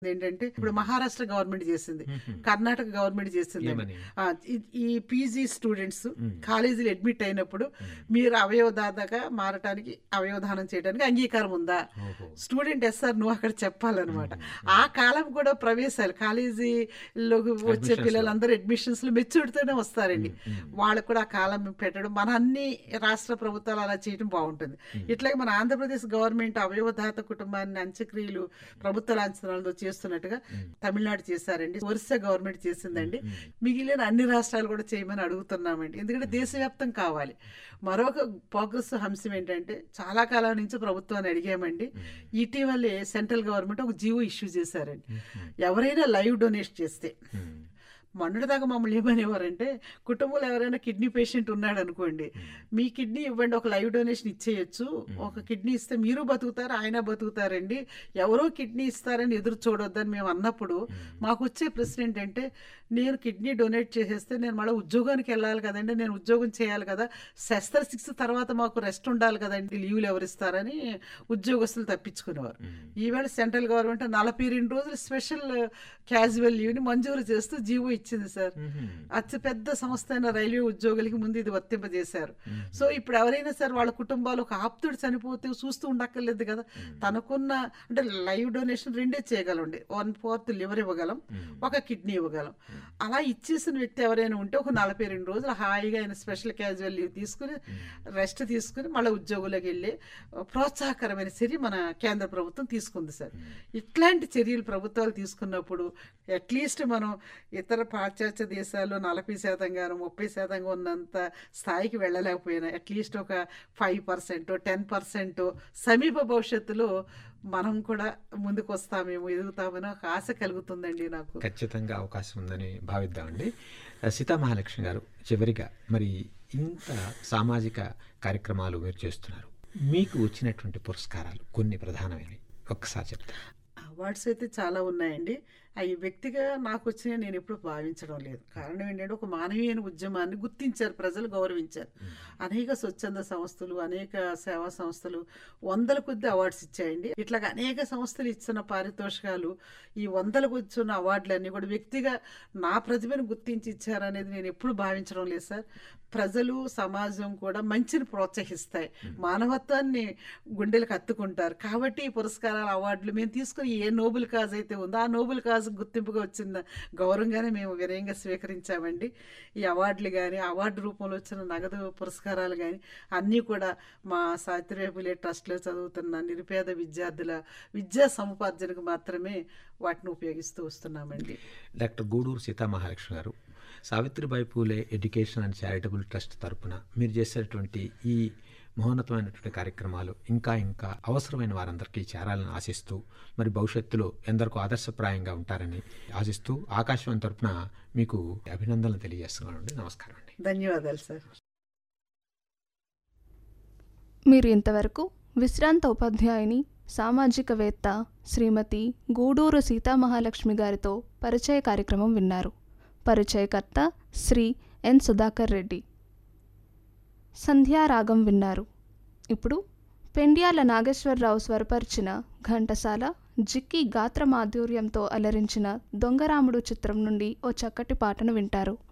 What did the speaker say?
ఏంటంటే ఇప్పుడు మహారాష్ట్ర గవర్నమెంట్ చేసింది మ్మ్. కర్ణాటక గవర్నమెంట్ చేసింది ఏమని ఆ, ఈ- ఈ పీజీ స్టూడెంట్స్ మ్మ్. కాలేజీలు అడ్మిట్ అయినప్పుడు మ్మ్. మీరు అవయవదాతగా మారటానికి అవయవదానం చేయడానికి అంగీకారం ఉందా ఓహో. స్టూడెంట్ ఎస్ఆర్ నువ్వు అక్కడ చెప్పాలన్నమాట ఆ కాలం కూడా ప్రవేశాలు కాలేజీలోకి వచ్చే Admissions పిల్లలందరూ అడ్మిషన్స్ లో మెచ్యూరిటీతోనే వస్తారండి మ్మ్. వాళ్ళకు కూడా ఆ కాలం పెట్టడం మన అన్ని రాష్ట్ర ప్రభుత్వాలు అలా చేయడం బాగుంటుంది ఇట్లాగే మన ఆంధ్రప్రదేశ్ గవర్నమెంట్ అవయవదాత కుటుంబాన్ని అంత్యక్రియలు ప్రభుత్వ లాంఛనాలతో చేస్తున్నట్టుగా తమిళనాడు చేశారండి ఒరిస్సా గవర్నమెంట్ చేసిందండి మిగిలిన అన్ని రాష్ట్రాలు కూడా చేయమని అడుగుతున్నామండి ఎందుకంటే దేశవ్యాప్తం కావాలి మరొక ప్రోగ్రెస్ అంశం ఏంటంటే చాలా కాలం నుంచి ప్రభుత్వాన్ని అడిగామండి ఇటీవలే సెంట్రల్ గవర్నమెంట్ ఒక జీవో ఇష్యూ చేశారండి ఎవరైనా లైవ్ డొనేట్ చేస్తే మ్మ్. మొన్నటిదాకా మమ్మల్ని ఏమనేవారంటే కుటుంబంలో ఎవరైనా కిడ్నీ పేషెంట్ ఉన్నాడు అనుకోండి మీ కిడ్నీ ఇవ్వండి ఒక లైవ్ డొనేషన్ ఇచ్చేయచ్చు ఒక కిడ్నీ ఇస్తే మీరు బతుకుతారు ఆయన బతుకుతారండి ఎవరో కిడ్నీ ఇస్తారని ఎదురు చూడొద్దని మేము అన్నప్పుడు మాకు వచ్చే ప్రశ్న ఏంటంటే నేను కిడ్నీ డొనేట్ చేసేస్తే నేను మళ్ళీ ఉద్యోగానికి వెళ్ళాలి కదండి నేను ఉద్యోగం చేయాలి కదా శస్త్రచికిత్స తర్వాత మాకు రెస్ట్ ఉండాలి కదండి లీవులు ఎవరు ఇస్తారని ఉద్యోగస్తులు తప్పించుకునేవారు ఈవేళ సెంట్రల్ గవర్నమెంట్ నలభై రెండు రోజులు స్పెషల్ క్యాజువల్ లీవ్ని మంజూరు చేస్తూ జీవో ఇచ్చింది సార్ మ్మ్. అతి పెద్ద సంస్థ అయిన రైల్వే ఉద్యోగులకి ముందు ఇది వర్తింపజేశారు సో ఇప్పుడు ఎవరైనా సరే వాళ్ళ కుటుంబాలు ఒక ఆప్తుడు చనిపోతే చూస్తూ ఉండక్కర్లేదు కదా తనకున్న అంటే లైవ్ డొనేషన్ రెండే చేయగలండి వన్ ఫోర్త్ లివర్ ఇవ్వగలం ఒక కిడ్నీ ఇవ్వగలం అలా ఇచ్చేసిన వ్యక్తి ఎవరైనా ఉంటే ఒక నలభై రెండు రోజులు హాయిగా ఆయన స్పెషల్ క్యాజువల్ లీవ్ తీసుకుని రెస్ట్ తీసుకుని మళ్ళీ ఉద్యోగులకు వెళ్ళి ప్రోత్సాహకరమైన చర్య మన కేంద్ర ప్రభుత్వం తీసుకుంది సార్ ఇట్లాంటి చర్యలు ప్రభుత్వాలు తీసుకున్నప్పుడు అట్లీస్ట్ మనం ఇతర పాశ్చాత్య దేశాల్లో నలభై శాతంగాను ముప్పై శాతంగా ఉన్నంత స్థాయికి వెళ్ళలేకపోయినా అట్లీస్ట్ ఒక ఫైవ్ పర్సెంట్ టెన్ పర్సెంట్ సమీప భవిష్యత్తులో మనం కూడా ముందుకు వస్తామేమో ఎదుగుతామని ఒక ఆశ కలుగుతుందండి నాకు ఖచ్చితంగా అవకాశం ఉందని భావిద్దామండి సీతా మహాలక్ష్మి గారు చివరిగా మరి ఇంత సామాజిక కార్యక్రమాలు మీరు చేస్తున్నారు మీకు వచ్చినటువంటి పురస్కారాలు కొన్ని ప్రధానమైనవి ఒక్కసారి చెప్తారు అవార్డ్స్ అయితే చాలా ఉన్నాయండి అవి వ్యక్తిగా నాకు వచ్చినాయి నేను ఎప్పుడు భావించడం లేదు కారణం ఏంటంటే ఒక మానవీయ ఉద్యమాన్ని గుర్తించారు ప్రజలు గౌరవించారు అనేక స్వచ్ఛంద సంస్థలు అనేక సేవా సంస్థలు వందల కొద్ది అవార్డ్స్ ఇచ్చాయండి ఇట్లాగ అనేక సంస్థలు ఇచ్చిన పారితోషికాలు ఈ వందల వచ్చిన అవార్డులన్నీ కూడా వ్యక్తిగా నా ప్రతిభను గుర్తించి ఇచ్చారనేది నేను ఎప్పుడు భావించడం లేదు సార్ ప్రజలు సమాజం కూడా మంచిని ప్రోత్సహిస్తాయి మానవత్వాన్ని గుండెలకు హత్తుకుంటారు కాబట్టి ఈ పురస్కారాల అవార్డులు మేము తీసుకుని ఏ నోబుల్ కాజ్ అయితే ఉందో ఆ నోబుల్ కాజ్ గుర్తింపుగా వచ్చిన గౌరవంగానే మేము వినయంగా స్వీకరించామండి ఈ అవార్డులు కానీ అవార్డు రూపంలో వచ్చిన నగదు పురస్కారాలు కానీ అన్నీ కూడా మా సావిత్రిబాయి ట్రస్ట్లో చదువుతున్న నిరుపేద విద్యార్థుల విద్యా సముపార్జనకు మాత్రమే వాటిని ఉపయోగిస్తూ వస్తున్నామండి డాక్టర్ గూడూరు సీతా మహాలక్ష్మి గారు Savitribai Phule education and charitable trust తరపున మీరు చేసేటువంటి ఈ మహోన్నతమైనటువంటి కార్యక్రమాలు ఇంకా ఇంకా అవసరమైన వారందరికీ చేరాలని ఆశిస్తూ మరి భవిష్యత్తులో ఎందరికో ఆదర్శప్రాయంగా ఉంటారని ఆశిస్తూ ఆకాశవాణి తరపున మీకు అభినందనలు తెలియజేస్తున్నానండి నమస్కారం అండి ధన్యవాదాలు సార్ మీరు ఇంతవరకు విశ్రాంత ఉపాధ్యాయుని సామాజికవేత్త శ్రీమతి గూడూరు సీతామహాలక్ష్మి గారితో పరిచయ కార్యక్రమం విన్నారు పరిచయకర్త శ్రీ ఎన్ సుధాకర్ రెడ్డి సంధ్యారాగం విన్నారు ఇప్పుడు పెండ్యాల నాగేశ్వరరావు స్వరపరిచిన ఘంటసాల జిక్కి గాత్ర మాధుర్యంతో అలరించిన దొంగరాముడు చిత్రం నుండి ఓ చక్కటి పాటను వింటారు